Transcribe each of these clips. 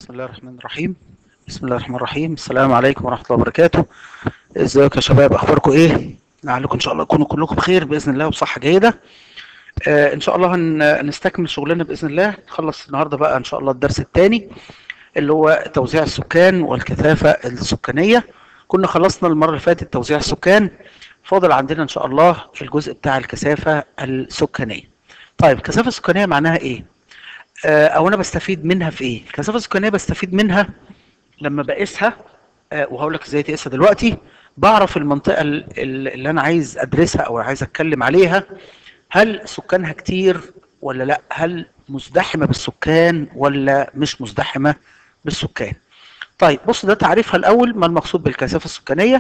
بسم الله الرحمن الرحيم بسم الله الرحمن الرحيم السلام عليكم ورحمة الله وبركاته ازيكم يا شباب اخباركم ايه لعلكم ان شاء الله تكونوا كلكم بخير باذن الله وبصحة جيدة آه ان شاء الله هن هنستكمل شغلنا باذن الله نخلص النهارده بقى ان شاء الله الدرس الثاني اللي هو توزيع السكان والكثافة السكانية كنا خلصنا المرة اللي فاتت توزيع السكان فاضل عندنا ان شاء الله الجزء بتاع الكثافة السكانية طيب الكثافة السكانية معناها ايه او انا بستفيد منها في ايه الكثافه السكانيه بستفيد منها لما بقيسها وهقول لك ازاي تقيسها دلوقتي بعرف المنطقه اللي انا عايز ادرسها او عايز اتكلم عليها هل سكانها كتير ولا لا هل مزدحمه بالسكان ولا مش مزدحمه بالسكان طيب بص ده تعريفها الاول ما المقصود بالكثافه السكانيه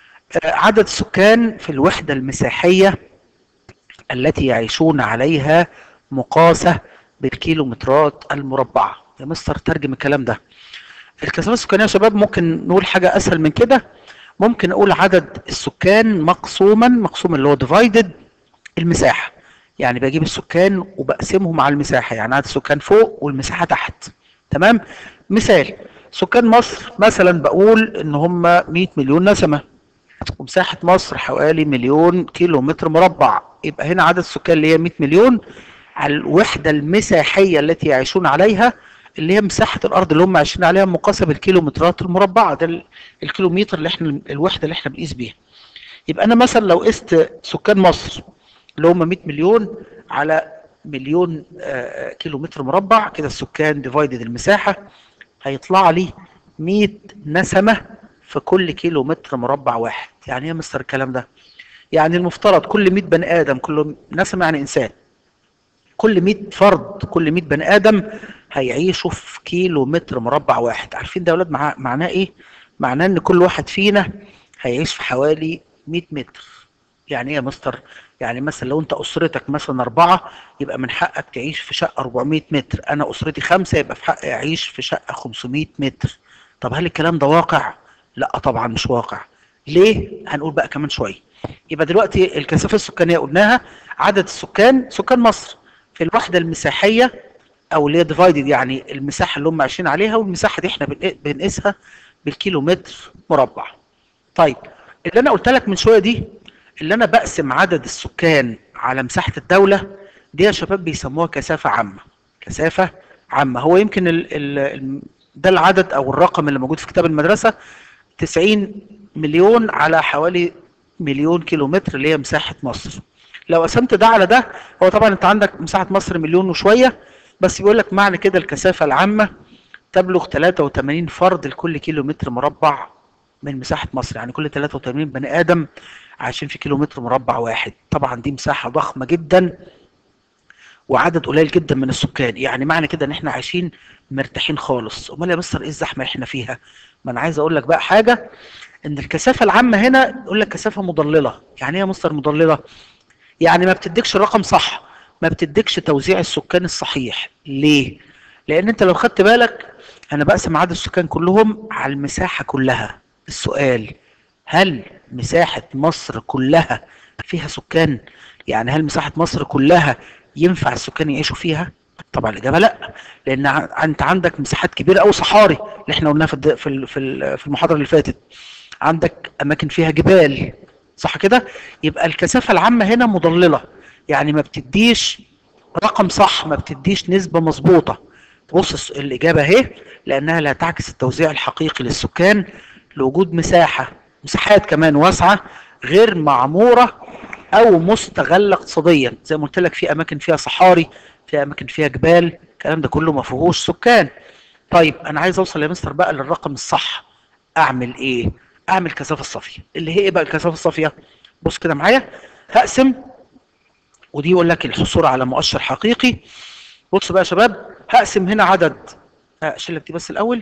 عدد السكان في الوحده المساحيه التي يعيشون عليها مقاسه بالكيلومترات المربعة يا مستر ترجم الكلام ده الكثافة السكانية يا شباب ممكن نقول حاجة أسهل من كده ممكن أقول عدد السكان مقسوما مقسوم اللي هو ديفايدد المساحة يعني بجيب السكان وبقسمهم على المساحة يعني عدد السكان فوق والمساحة تحت تمام مثال سكان مصر مثلا بقول ان هم 100 مليون نسمة ومساحة مصر حوالي مليون كيلو متر مربع يبقى هنا عدد السكان اللي هي 100 مليون على الوحدة المساحية التي يعيشون عليها اللي هي مساحة الأرض اللي هم عايشين عليها مقاسة بالكيلومترات المربعة ده الكيلومتر اللي احنا الوحدة اللي احنا بنقيس بيها يبقى أنا مثلا لو قست سكان مصر اللي هم 100 مليون على مليون آه كيلومتر مربع كده السكان ديفايدد المساحة هيطلع لي 100 نسمة في كل كيلو متر مربع واحد يعني ايه مستر الكلام ده يعني المفترض كل 100 بني آدم كل نسمة يعني إنسان كل 100 فرد كل 100 بني ادم هيعيشوا في كيلو متر مربع واحد عارفين ده يا اولاد مع... معناه ايه معناه ان كل واحد فينا هيعيش في حوالي 100 متر يعني ايه يا مستر يعني مثلا لو انت اسرتك مثلا اربعة يبقى من حقك تعيش في شقة 400 متر انا اسرتي خمسة يبقى في حقي اعيش في شقة 500 متر طب هل الكلام ده واقع لا طبعا مش واقع ليه هنقول بقى كمان شوية يبقى دلوقتي الكثافة السكانية قلناها عدد السكان سكان مصر في الوحدة المساحية او اللي هي ديفايدد يعني المساحة اللي هم عايشين عليها والمساحة دي احنا بنقيسها بالكيلومتر مربع طيب اللي انا قلت لك من شوية دي اللي انا بقسم عدد السكان على مساحة الدولة دي يا شباب بيسموها كثافة عامة كثافة عامة هو يمكن ال ال ده العدد او الرقم اللي موجود في كتاب المدرسة 90 مليون على حوالي مليون كيلومتر اللي هي مساحة مصر لو قسمت ده على ده هو طبعا انت عندك مساحة مصر مليون وشوية بس بيقول لك معنى كده الكثافة العامة تبلغ 83 فرد لكل كيلو متر مربع من مساحة مصر يعني كل 83 بني آدم عايشين في كيلو متر مربع واحد طبعا دي مساحة ضخمة جدا وعدد قليل جدا من السكان يعني معنى كده ان احنا عايشين مرتاحين خالص امال يا مستر ايه الزحمة اللي احنا فيها ما انا عايز اقول لك بقى حاجة ان الكثافة العامة هنا يقول لك كثافة مضللة يعني ايه يا مستر مضللة يعني ما بتديكش الرقم صح ما بتديكش توزيع السكان الصحيح ليه لان انت لو خدت بالك انا بقسم عدد السكان كلهم على المساحة كلها السؤال هل مساحة مصر كلها فيها سكان يعني هل مساحة مصر كلها ينفع السكان يعيشوا فيها طبعا الاجابه لا لان انت عندك مساحات كبيره قوي صحاري اللي احنا قلناها في في في المحاضره اللي فاتت عندك اماكن فيها جبال صح كده يبقى الكثافة العامة هنا مضللة يعني ما بتديش رقم صح ما بتديش نسبة مظبوطة بص الإجابة اهي لأنها لا تعكس التوزيع الحقيقي للسكان لوجود مساحة مساحات كمان واسعة غير معمورة أو مستغلة اقتصاديا زي ما قلت لك في أماكن فيها صحاري في أماكن فيها جبال الكلام ده كله ما فيهوش سكان طيب أنا عايز أوصل يا مستر بقى للرقم الصح أعمل إيه؟ اعمل كثافه الصافيه اللي هي ايه بقى الكثافه الصافيه بص كده معايا هقسم ودي يقول لك الحصول على مؤشر حقيقي بص بقى يا شباب هقسم هنا عدد اشيل لك دي بس الاول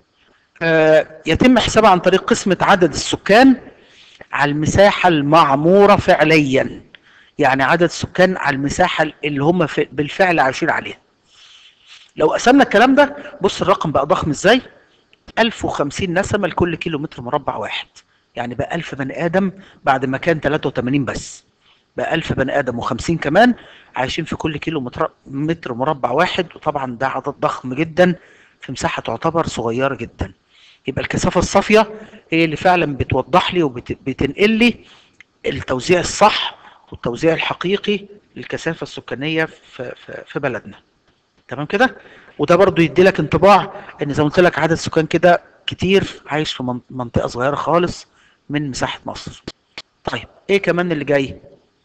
آه يتم حسابها عن طريق قسمه عدد السكان على المساحه المعموره فعليا يعني عدد السكان على المساحه اللي هم بالفعل عايشين عليها لو قسمنا الكلام ده بص الرقم بقى ضخم ازاي 1050 نسمة لكل كيلو متر مربع واحد يعني بقى 1000 بني آدم بعد ما كان 83 بس بقى 1000 بني آدم و50 كمان عايشين في كل كيلو متر, متر مربع واحد وطبعا ده عدد ضخم جدا في مساحة تعتبر صغيرة جدا يبقى الكثافة الصافية هي اللي فعلا بتوضح لي وبتنقل لي التوزيع الصح والتوزيع الحقيقي للكثافة السكانية في, في, في بلدنا تمام كده وده برضو يدي لك انطباع ان زي ما قلت لك عدد سكان كده كتير عايش في منطقة صغيرة خالص من مساحة مصر طيب ايه كمان اللي جاي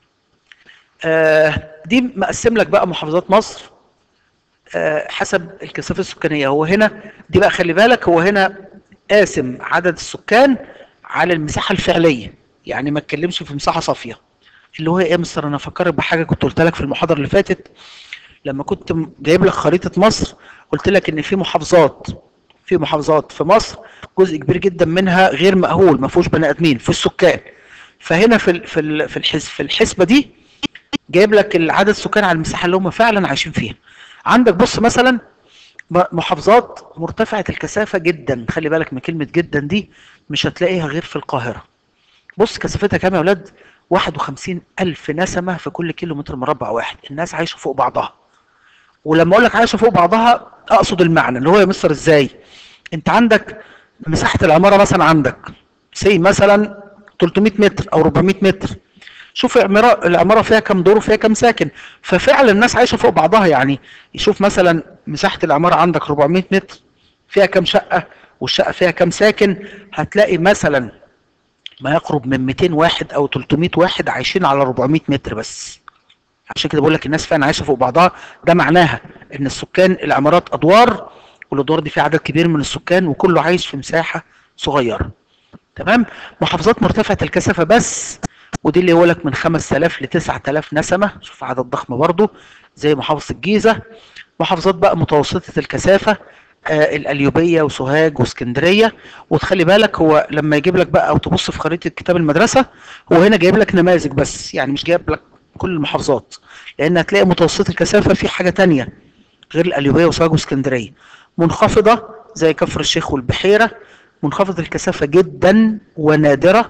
آه دي مقسم لك بقى محافظات مصر آه حسب الكثافة السكانية هو هنا دي بقى خلي بالك هو هنا قاسم عدد السكان على المساحة الفعلية يعني ما اتكلمش في مساحة صافية اللي هو ايه يا مستر انا افكرك بحاجة كنت قلت لك في المحاضرة اللي فاتت لما كنت جايب لك خريطة مصر قلت لك ان في محافظات في محافظات في مصر جزء كبير جدا منها غير مأهول ما فيهوش بني ادمين في السكان فهنا في ال في ال في الحس في الحسبة دي جايب لك العدد السكان على المساحة اللي هم فعلا عايشين فيها عندك بص مثلا محافظات مرتفعة الكثافة جدا خلي بالك من كلمة جدا دي مش هتلاقيها غير في القاهرة بص كثافتها كام يا ولاد 51 ألف نسمة في كل كيلو متر مربع واحد الناس عايشة فوق بعضها ولما اقول لك عايشه فوق بعضها اقصد المعنى اللي هو يا مستر ازاي انت عندك مساحه العماره مثلا عندك سي مثلا 300 متر او 400 متر شوف العماره العماره فيها كام دور وفيها كام ساكن ففعلا الناس عايشه فوق بعضها يعني يشوف مثلا مساحه العماره عندك 400 متر فيها كام شقه والشقه فيها كام ساكن هتلاقي مثلا ما يقرب من 200 واحد او 300 واحد عايشين على 400 متر بس عشان كده بقول لك الناس فعلا عايشه فوق بعضها ده معناها ان السكان العمارات ادوار والادوار دي فيها عدد كبير من السكان وكله عايش في مساحه صغيره تمام محافظات مرتفعه الكثافه بس ودي اللي يقول لك من 5000 ل 9000 نسمه شوف عدد ضخم برضو زي محافظه الجيزه محافظات بقى متوسطه الكثافه آه القليوبيه وسوهاج واسكندريه وتخلي بالك هو لما يجيب لك بقى او تبص في خريطه كتاب المدرسه هو هنا جايب لك نماذج بس يعني مش جايب لك كل المحافظات لان هتلاقي متوسط الكثافه في حاجه تانية غير القليوبيه وسوهاج واسكندريه منخفضه زي كفر الشيخ والبحيره منخفضه الكثافه جدا ونادره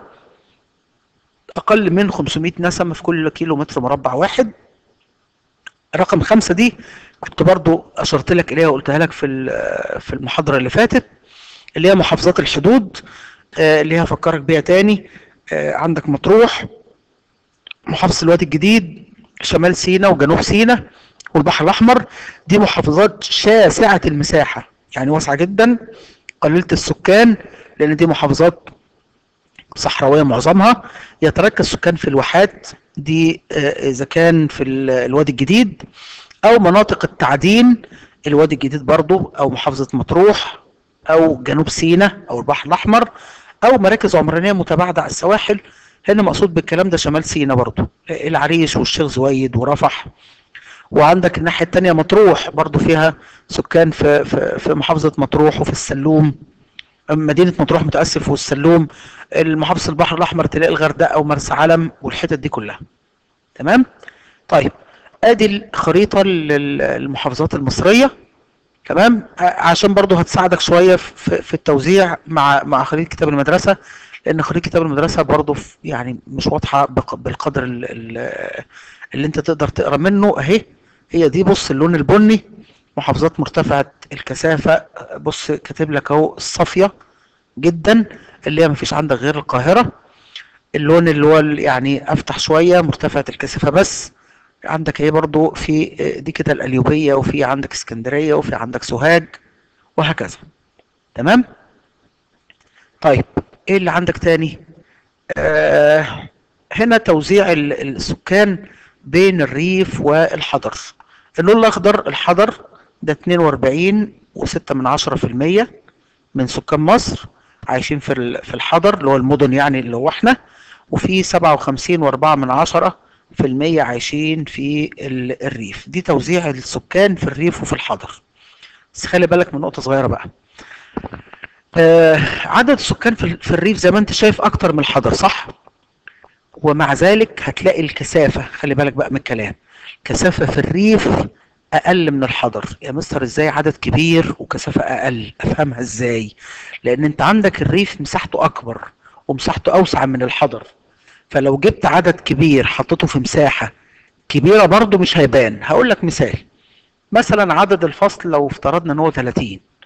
اقل من 500 نسمه في كل كيلو متر مربع واحد رقم خمسة دي كنت برضو اشرت لك اليها وقلتها لك في في المحاضره اللي فاتت اللي هي محافظات الحدود اللي هي هفكرك بيها تاني عندك مطروح محافظة الوادي الجديد شمال سينا وجنوب سينا والبحر الأحمر دي محافظات شاسعة المساحة يعني واسعة جدا قليلة السكان لأن دي محافظات صحراوية معظمها يتركز السكان في الواحات دي إذا كان في الوادي الجديد أو مناطق التعدين الوادي الجديد برضو أو محافظة مطروح أو جنوب سينا أو البحر الأحمر أو مراكز عمرانية متباعدة على السواحل هنا مقصود بالكلام ده شمال سينا برضو العريش والشيخ زويد ورفح وعندك الناحية التانية مطروح برضو فيها سكان في, في, في محافظة مطروح وفي السلوم مدينة مطروح متأسف والسلوم المحافظة البحر الأحمر تلاقي الغردقة ومرسى علم والحتت دي كلها تمام طيب ادي الخريطة للمحافظات المصرية تمام عشان برضو هتساعدك شوية في, في التوزيع مع مع خريطة كتاب المدرسة لان خريطه كتاب المدرسه برضه يعني مش واضحه بالقدر اللي انت تقدر تقرا منه اهي هي دي بص اللون البني محافظات مرتفعه الكثافه بص كاتب لك اهو الصافيه جدا اللي هي مفيش عندك غير القاهره اللون اللي هو يعني افتح شويه مرتفعه الكثافه بس عندك ايه برضو في دي كده القليوبيه وفي عندك اسكندريه وفي عندك سوهاج وهكذا تمام طيب ايه اللي عندك تاني آه هنا توزيع السكان بين الريف والحضر اللون الاخضر الحضر ده 42 و6 من عشرة في المية من سكان مصر عايشين في في الحضر اللي هو المدن يعني اللي هو احنا وفي 57 و4 من عشرة في المية عايشين في الريف دي توزيع السكان في الريف وفي الحضر بس خلي بالك من نقطة صغيرة بقى آه عدد السكان في, في الريف زي ما انت شايف اكتر من الحضر صح ومع ذلك هتلاقي الكثافة خلي بالك بقى من الكلام كثافة في الريف اقل من الحضر يا مستر ازاي عدد كبير وكثافة اقل افهمها ازاي لان انت عندك الريف مساحته اكبر ومساحته اوسع من الحضر فلو جبت عدد كبير حطيته في مساحة كبيرة برضه مش هيبان هقول لك مثال مثلا عدد الفصل لو افترضنا ان هو 30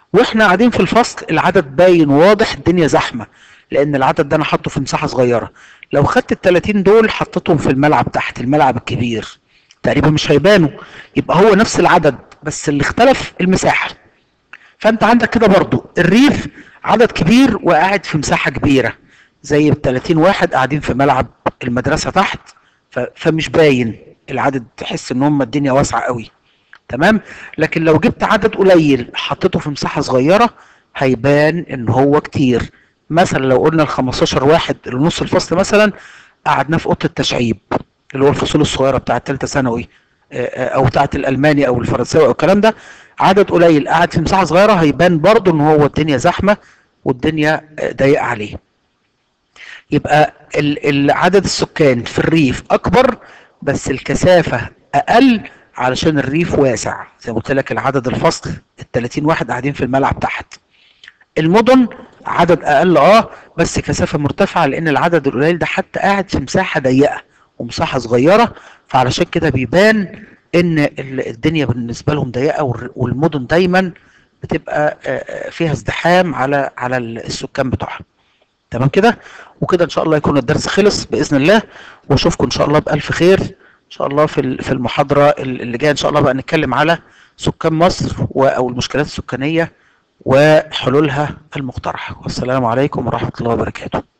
واحنا قاعدين في الفصل العدد باين واضح الدنيا زحمه لان العدد ده انا حاطه في مساحه صغيره لو خدت ال 30 دول حطيتهم في الملعب تحت الملعب الكبير تقريبا مش هيبانوا يبقى هو نفس العدد بس اللي اختلف المساحه فانت عندك كده برضو الريف عدد كبير وقاعد في مساحه كبيره زي ال 30 واحد قاعدين في ملعب المدرسه تحت ف- فمش باين العدد تحس ان هم الدنيا واسعه قوي تمام لكن لو جبت عدد قليل حطيته في مساحه صغيره هيبان ان هو كتير مثلا لو قلنا ال 15 واحد اللي نص الفصل مثلا قعدناه في اوضه التشعيب اللي هو الفصول الصغيره بتاعه ثالثه ثانوي آه، آه، او بتاعه الالماني او الفرنساوي او الكلام ده عدد قليل قاعد في مساحه صغيره هيبان برضه ان هو الدنيا زحمه والدنيا آه، ضيقه عليه يبقى ال- ال- عدد السكان في الريف اكبر بس الكثافه اقل علشان الريف واسع زي ما قلت لك العدد الفصل ال 30 واحد قاعدين في الملعب تحت المدن عدد اقل اه بس كثافه مرتفعه لان العدد القليل ده حتى قاعد في مساحه ضيقه ومساحه صغيره فعلشان كده بيبان ان ال- الدنيا بالنسبه لهم ضيقه والر- والمدن دايما بتبقى آه، آه، فيها ازدحام على على السكان بتوعها تمام كده وكده ان شاء الله يكون الدرس خلص باذن الله واشوفكم ان شاء الله بالف خير ان شاء الله في ال- في المحاضره ال- اللي جايه ان شاء الله بقى نتكلم على سكان مصر و- او المشكلات السكانيه وحلولها المقترحه والسلام عليكم ورحمه الله وبركاته